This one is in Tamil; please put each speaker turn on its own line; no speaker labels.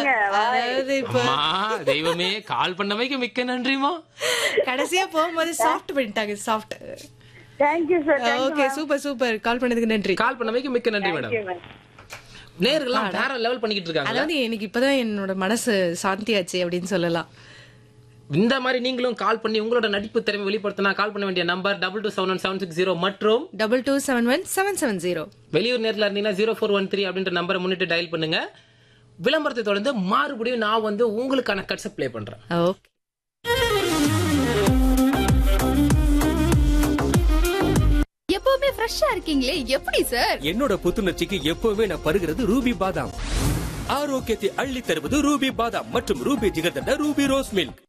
விட்டுருங்க
அதாவது இப்போ
அம்மா தெய்வமே கால் பண்ணமைக்கு மிக்க நன்றிமா
கடைசியா போகும்போது சாஃப்ட் பண்ணிட்டாங்க soft
thank you sir
okay super super call பண்ணதுக்கு நன்றி
கால் பண்ணமைக்கு மிக்க நன்றி மேடம் நேர்கள்லாம் வேற லெவல் பண்ணிக்கிட்டு இருக்காங்க
அதாவது எனக்கு இப்பதான் என்னோட மனசு சாந்தியாச்சு அப்படின்னு சொல்லலாம்
இந்த மாதிரி நீங்களும் கால் பண்ணி உங்களோட நடிப்பு திறமை வெளிப்படுத்தினா கால் பண்ண வேண்டிய number double two seven one seven six zero மற்றும்
double two seven one seven seven zero
வெளியூர் நேரில் இருந்தீங்கன்னா ஜீரோ ஃபோர் ஒன் த்ரீ அப்படின்ற நம்பரை முன்னிட்டு டயல் பண்ணுங்க விளம்பரத்தை தொடர்ந்து மறுபடியும் நான் வந்து உங்களுக்கான கட்ஸை ப்ளே பண்றேன்
ஓகே
எப்பவுமே ஃப்ரெஷ்ஷா இருக்கீங்களே எப்படி சார்
என்னோட புத்துணர்ச்சிக்கு எப்பவுமே நான் பருகிறது ரூபி பாதாம் ஆரோக்கியத்தை அள்ளி தருவது ரூபி பாதாம் மற்றும் Ruby jigarthanda Ruby rose milk